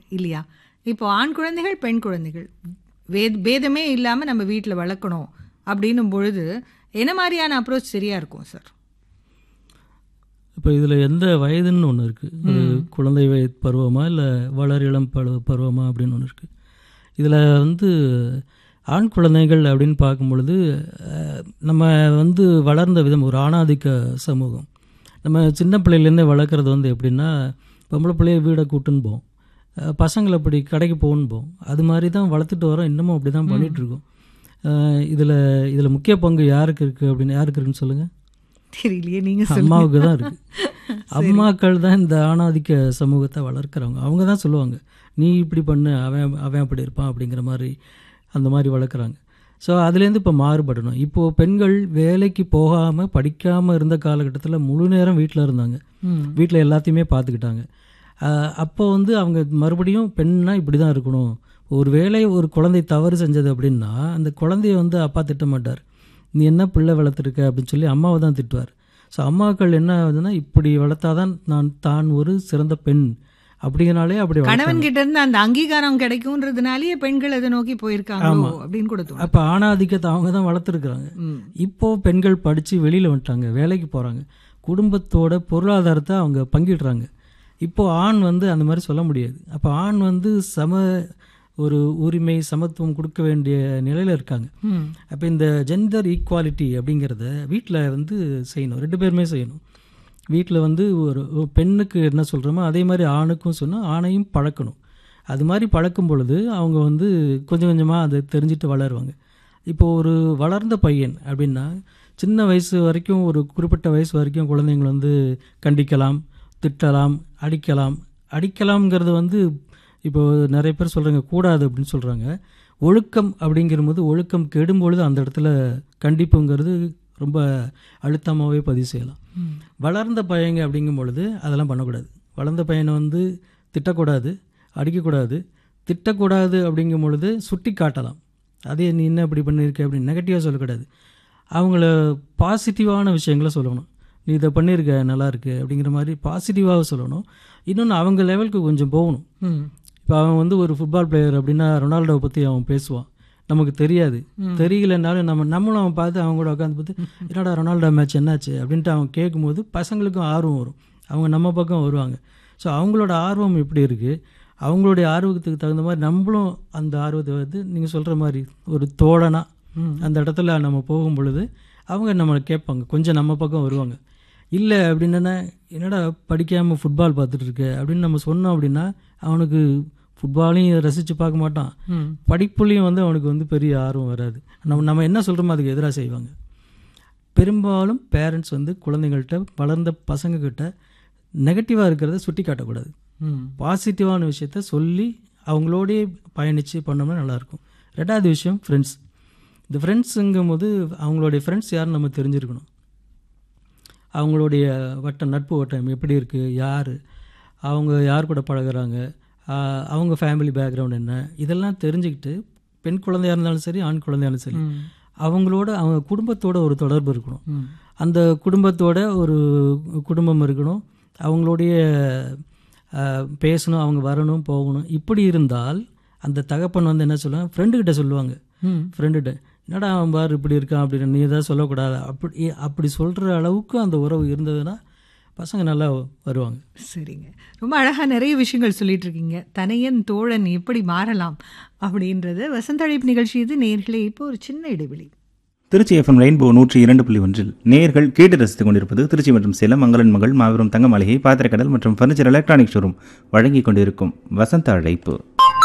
இல்லையா இப்போ ஆண் குழந்தைகள் பெண் குழந்தைகள் வேத் பேதமே இல்லாமல் நம்ம வீட்டில் வளர்க்கணும் அப்படின்னும் பொழுது என்ன மாதிரியான அப்ரோச் சரியாக இருக்கும் சார் இப்போ இதில் எந்த வயதுன்னு ஒன்று இருக்குது ஒரு குழந்தை வயது பருவமா இல்லை வளர் இளம் பருவ பருவமா அப்படின்னு ஒன்று இருக்குது இதில் வந்து ஆண் குழந்தைகள் அப்படின்னு பார்க்கும் பொழுது அஹ், நம்ம வந்து வளர்ந்த விதம் ஒரு ஆணாதிக்க சமூகம் நம்ம சின்ன பிள்ளையிலேருந்தே வளர்க்குறது வந்து எப்படின்னா பொம்பளை பிள்ளைய வீடை கூட்டுன்னு போவோம் அஹ், பசங்களை அப்படி கடைக்கு போகணும் போவோம் அது மாதிரி தான் வளர்த்துட்டு வரோம் இன்னமும் அப்படி தான் பண்ணிகிட்ருக்கோம் இதில் இதில் முக்கிய பங்கு யாருக்கு இருக்குது அப்படின்னு யாருக்கு இருக்குன்னு சொல்லுங்கள் தெரியலையே நீங்கள் அம்மாவுக்கு தான் இருக்கு அம்மாக்கள் தான் இந்த ஆணாதிக்க சமூகத்தை வளர்க்குறவங்க அவங்க தான் சொல்லுவாங்க நீ இப்படி பண்ணு அவன் அவன் அப்படி இருப்பான் அப்படிங்கிற மாதிரி அந்த மாதிரி வளர்க்குறாங்க ஸோ அதுலேருந்து இப்போ மாறுபடணும் இப்போது பெண்கள் வேலைக்கு போகாமல் படிக்காமல் இருந்த காலகட்டத்தில் முழு நேரம் வீட்டில் இருந்தாங்க வீட்டில் எல்லாத்தையுமே பார்த்துக்கிட்டாங்க ஆஹ் அப்போ வந்து அவங்க மறுபடியும் பெண்ணா இப்படி தான் இருக்கணும் ஒரு வேளை ஒரு குழந்தை தவறு செஞ்சது அப்படின்னா அந்த குழந்தைய வந்து அப்பா திட்ட மாட்டார் நீ என்ன பிள்ளை வளர்த்துருக்க அப்படின்னு சொல்லி அம்மாவை தான் திட்டுவார் ஸோ அம்மாக்கள் என்ன ஆகுதுன்னா இப்படி வளர்த்தாதான் நான் தான் ஒரு சிறந்த பெண் அப்படிங்கிறனாலே அப்படி வளர்த்தாங்க. கணவன் கிட்ட இருந்து அந்த அங்கீகாரம் கிடைக்கும்ன்றதுனாலேயே பெண்கள் அதை நோக்கி போயிருக்காங்களோ அப்படின்னு கூட தோணும் அப்போ ஆணாதிக்கத்தை அவங்க தான் வளர்த்துருக்குறாங்க ம். இப்போ பெண்கள் படித்து வெளியில் வந்துட்டாங்க வேலைக்கு போகிறாங்க குடும்பத்தோட பொருளாதாரத்தை அவங்க பங்கிடுறாங்க இப்போ ஆண் வந்து அந்த மாதிரி சொல்ல முடியாது அப்போ ஆண் வந்து சம ஒரு உரிமை சமத்துவம் கொடுக்க வேண்டிய நிலையில் இருக்காங்க ம். அப்போ இந்த ஜெண்டர் ஈக்குவாலிட்டி அப்படிங்கிறத வீட்டில் வந்து செய்யணும் ரெண்டு பேருமே செய்யணும் வீட்டில் வந்து ஒரு ஒரு பெண்ணுக்கு என்ன சொல்கிறோமோ அதே மாதிரி ஆணுக்கும் சொன்னால் ஆணையும் பழக்கணும் அது மாதிரி பழக்கும் பொழுது அவங்க வந்து கொஞ்சம் கொஞ்சமாக அதை தெரிஞ்சுட்டு வளருவாங்க இப்போ ஒரு வளர்ந்த பையன் அப்படின்னா சின்ன வயசு வரைக்கும் ஒரு குறிப்பிட்ட வயசு வரைக்கும் குழந்தைங்களை வந்து கண்டிக்கலாம் திட்டலாம் அடிக்கலாம் அடிக்கலாம்ங்கிறது வந்து இப்போ நிறைய பேர் சொல்கிறாங்க கூடாது அப்படின்னு சொல்கிறாங்க ஒழுக்கம் அப்படிங்கிறபோது ஒழுக்கம் கெடும் பொழுது அந்த இடத்துல கண்டிப்புங்கிறது ரொம்ப அழுத்தமாகவே பதிவு செய்யலாம் வளர்ந்த பையங்க அப்படிங்கும் பொழுது அதெல்லாம் பண்ணக்கூடாது வளர்ந்த பையனை வந்து திட்டக்கூடாது அடிக்கக்கூடாது திட்டக்கூடாது அப்படிங்கும் பொழுது சுட்டி காட்டலாம் அதே நீ என்ன இப்படி பண்ணியிருக்க அப்படின்னு நெகட்டிவாக சொல்லக்கூடாது அவங்கள பாசிட்டிவான விஷயங்களை சொல்லணும் நீ இதை பண்ணியிருக்க நல்லா இருக்கு அப்படிங்கிற மாதிரி பாசிட்டிவாக சொல்லணும் இன்னொன்று அவங்க லெவலுக்கு கொஞ்சம் போகணும் ம். இப்போ அவன் வந்து ஒரு ஃபுட்பால் பிளேயர் அப்படின்னா ரொனால்டோவை பற்றி அவன் பேசுவான் நமக்கு தெரியாது தெரியலனாலும் நம்ம நம்மளும் அவன் பார்த்து அவங்க கூட உட்காந்து பார்த்து என்னடா ரொனால்டோ மேட்ச் என்னாச்சு அப்படின்ட்டு அவன் கேட்கும்போது பசங்களுக்கும் ஆர்வம் வரும் அவங்க நம்ம பக்கம் வருவாங்க ஸோ அவங்களோட ஆர்வம் எப்படி இருக்குது அவங்களுடைய ஆர்வத்துக்கு தகுந்த மாதிரி நம்மளும் அந்த ஆர்வத்தை வந்து நீங்கள் சொல்கிற மாதிரி ஒரு தோழனா அந்த இடத்துல நம்ம போகும் பொழுது அவங்க நம்மளை கேட்பாங்க கொஞ்சம் நம்ம பக்கம் வருவாங்க இல்லை அப்படின்னா என்னடா படிக்காமல் ஃபுட்பால் பார்த்துட்டு இருக்க அப்படின்னு நம்ம சொன்னோம் அப்படின்னா அவனுக்கு ஃபுட்பாலையும் ரசித்து பார்க்க மாட்டான் ம். படிப்புலையும் வந்து அவனுக்கு வந்து பெரிய ஆர்வம் வராது நம்ம நம்ம என்ன சொல்கிறோமோ அதுக்கு எதிராக செய்வாங்க பெரும்பாலும் பேரண்ட்ஸ் வந்து குழந்தைங்கள்ட்ட வளர்ந்த பசங்கக்கிட்ட நெகட்டிவாக இருக்கிறத சுட்டி காட்டக்கூடாது ம். பாசிட்டிவான விஷயத்த சொல்லி அவங்களோடயே பயணித்து பண்ணோம்னா நல்லாயிருக்கும் ரெண்டாவது விஷயம் ஃப்ரெண்ட்ஸ் இந்த ஃப்ரெண்ட்ஸுங்கும் போது அவங்களுடைய ஃப்ரெண்ட்ஸ் யாருன்னு நம்ம தெரிஞ்சிருக்கணும் அவங்களுடைய வட்டம் நட்பு வட்டம் எப்படி இருக்குது யார் அவங்க யார் கூட பழகுறாங்க ஆஹ் அவங்க ஃபேமிலி பேக்ரவுண்ட் என்ன இதெல்லாம் தெரிஞ்சுக்கிட்டு பெண் குழந்தையாக இருந்தாலும் சரி ஆண் குழந்தையாக இருந்தாலும் சரி ம். அவங்களோட அவங்க குடும்பத்தோட ஒரு தொடர்பு இருக்கணும் ம். அந்த குடும்பத்தோட ஒரு குடும்பம் இருக்கணும் அவங்களுடைய அஹ், பேசணும் அவங்க வரணும் போகணும் இப்படி இருந்தால் அந்த தகப்பன் வந்து என்ன சொல்லுவாங்க ஃப்ரெண்டுக்கிட்ட சொல்லுவாங்க ம். ஃப்ரெண்டுகிட்ட என்னடா அவன் பாரு இப்படி இருக்கான் அப்படின்னு நீ தான் சொல்லக்கூடாது அப்படி அப்படி சொல்கிற அளவுக்கு அந்த உறவு இருந்ததுன்னா பசங்க நல்லா வருவாங்க சரிங்க ரொம்ப அழகா நிறைய விஷயங்கள் சொல்லிட்டு இருக்கீங்க தனையன் தோழன் எப்படி மாறலாம் அப்படின்றது வசந்தழைப்பு நிகழ்ச்சி இது நேர்களே இப்போ ஒரு சின்ன இடைவெளி திருச்சி எஃப்எம் ரெயின்போ நூற்றி இரண்டு புள்ளி ஒன்றில் நேயர்கள் கேட்டு ரசித்துக் கொண்டிருப்பது திருச்சி மற்றும் சேலம் மங்களன் மகள் மாபெரும் தங்க மாளிகை பாத்திரக்கடல் மற்றும் ஃபர்னிச்சர் எலக்ட்ரானிக் ஷோரூம் வழங்கிக் கொண்டிருக்கும் வசந்த அழைப்பு